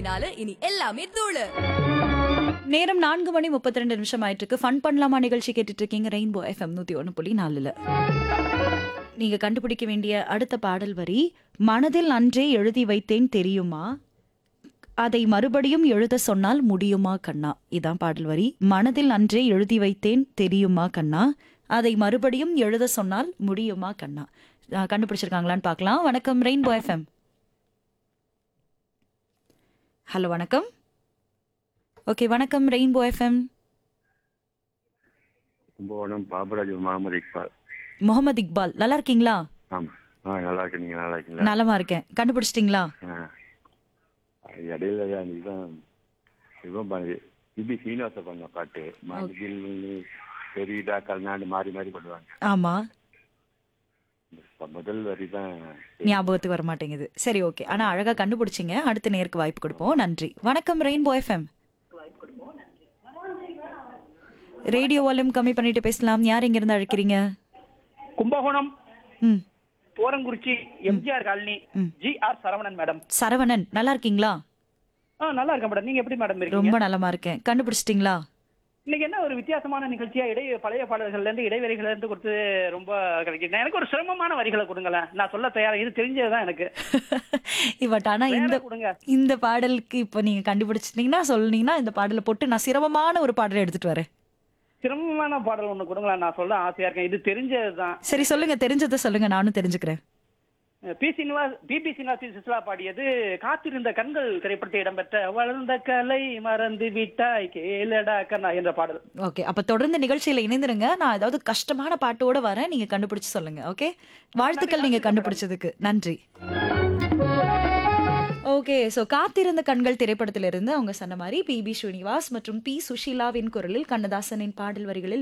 நாலு இனி எல்லாமே தூளு நேரம் நான்கு மணி முப்பத்தி ரெண்டு நிமிஷம் ஆயிட்டு இருக்கு ஃபன் பண்ணலாமா நிகழ்ச்சி கேட்டுட்டு இருக்கீங்க ரெயின்போ எஃப்எம் நூத்தி ஒன்று புள்ளி நாலுல நீங்க கண்டுபிடிக்க வேண்டிய அடுத்த பாடல் வரி மனதில் அன்றே எழுதி வைத்தேன் தெரியுமா அதை மறுபடியும் எழுத சொன்னால் முடியுமா கண்ணா இதான் பாடல் வரி மனதில் அன்றே எழுதி வைத்தேன் தெரியுமா கண்ணா அதை மறுபடியும் எழுத சொன்னால் முடியுமா கண்ணா அஹ் கண்டுபிடிச்சிருக்காங்களான்னு பார்க்கலாம் வணக்கம் ரெயின்போ எஃப்எம் ஹலோ வணக்கம் ஓகே வணக்கம் ரெயின்போ எஃப்எம் கும்பகோணம் பாபராஜ் முகமது இக்பால் முகமது இக்பால் நல்லா இருக்கீங்களா ஆமா ஆ நல்லா இருக்கு நீங்க நல்லா இருக்கீங்களா நலமா இருக்கேன் கண்டுபிடிச்சிட்டிங்களா ஆ. இடையில தான் இதுதான் இவன் பண்ணது இபி சீனிவாச பண்ண பாட்டு மனதில் பெரியதா கல்நாடு மாறி மாறி பண்ணுவாங்க ஆமா இப்ப முதல் வரி தான் ஞாபகத்துக்கு வர மாட்டேங்குது சரி ஓகே ஆனா அழகா கண்டுபிடிச்சிங்க அடுத்த நேருக்கு வாய்ப்பு கொடுப்போம் நன்றி வணக்கம் ரெயின்போ எஃப்எம் ரேடியோ வால்யூம் கம்மி பண்ணிட்டு பேசலாம் யார் இங்க இருந்து அழைக்கிறீங்க கும்பகோணம் ம் தோரங்குறிச்சி எம்ஜிஆர் காலனி ம். G R Saravanan madam Saravanan நல்லா இருக்கீங்களா ஆ நல்லா இருக்கேன் மேடம் நீங்க எப்படி மேடம் இருக்கீங்க ரொம்ப நலமா இருக்கேன் கண்டுபிடிச்சிட்டிங்களா இன்னைக்கு என்ன ஒரு வித்தியாசமான நிகழ்ச்சியா இடை பழைய பாடல்கள்ல இருந்து இடைவெளிகள்ல இருந்து கொடுத்து ரொம்ப கிடைக்குது எனக்கு ஒரு சிரமமான வரிகளை கொடுங்களேன் நான் சொல்ல தயாரா இது தெரிஞ்சதுதான் எனக்கு பட் ஆனா வேற இந்த கொடுங்க இந்த பாடலுக்கு இப்போ நீங்க கண்டுபிடிச்சிட்டீங்கன்னா சொன்னீங்கன்னா இந்த பாடலை போட்டு நான் சிரமமான ஒரு பாடலை எடுத்துட்டு வரேன் சிரமமான பாடல் ஒண்ணு கொடுங்களேன் நான் சொல்ல ஆசையா இருக்கேன் இது தெரிஞ்சதுதான் சரி சொல்லுங்க தெரிஞ்சதை சொல்லுங்க நானும் தெரிஞ்சுக்கிறேன் பி சீனிவாஸ் பிபி சீனிவாஸ் சிஸ்லா பாடியது காத்திருந்த கண்கள் திரைப்படத்தில் இடம்பெற்ற வளர்ந்த கலை மறந்து விட்டாய் கேளடா கண்ணா என்ற பாடல் ஓகே அப்ப தொடர்ந்து நிகழ்ச்சியில இணைந்துருங்க நான் ஏதாவது கஷ்டமான பாட்டோட வரேன் நீங்க கண்டுபிடிச்சு சொல்லுங்க ஓகே வாழ்த்துக்கள் நீங்க கண்டுபிடிச்சதுக்கு நன்றி ஓகே ஸோ காத்திருந்த கண்கள் திரைப்படத்திலிருந்து அவங்க சொன்ன மாதிரி பி பி ஸ்ரீனிவாஸ் மற்றும் பி சுஷீலாவின் குரலில் கண்ணதாசனின் பாடல் வரிகளில்